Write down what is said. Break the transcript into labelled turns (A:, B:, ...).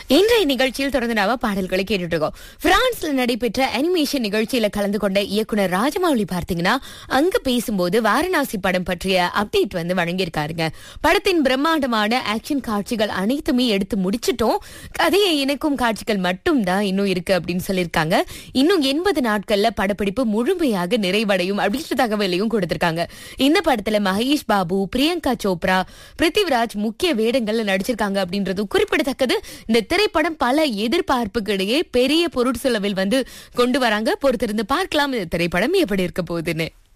A: இன்றைய நிகழ்ச்சியில் தொடர்ந்து நாம பாடல்களை கேட்டுட்டு இருக்கோம் பிரான்ஸ்ல நடைபெற்ற அனிமேஷன் நிகழ்ச்சியில கலந்து கொண்ட இயக்குனர் ராஜமௌலி பார்த்தீங்கன்னா அங்க பேசும்போது வாரணாசி படம் பற்றிய அப்டேட் வந்து வழங்கியிருக்காருங்க படத்தின் பிரம்மாண்டமான ஆக்ஷன் காட்சிகள் அனைத்துமே எடுத்து முடிச்சிட்டோம் கதையை இணைக்கும் காட்சிகள் மட்டும் தான் இன்னும் இருக்கு அப்படின்னு சொல்லியிருக்காங்க இன்னும் எண்பது நாட்கள்ல படப்பிடிப்பு முழுமையாக நிறைவடையும் அப்படின்ற தகவலையும் கொடுத்திருக்காங்க இந்த படத்துல மகேஷ் பாபு பிரியங்கா சோப்ரா பிருத்திவிராஜ் முக்கிய வேடங்கள்ல நடிச்சிருக்காங்க அப்படின்றது குறிப்பிடத்தக்கது இந்த திரைப்படம் பல எதிர்பார்ப்புக்கு இடையே பெரிய பொருட்செலவில் வந்து கொண்டு வராங்க பொறுத்திருந்து பார்க்கலாம் இந்த திரைப்படம் எப்படி இருக்க போகுதுன்னு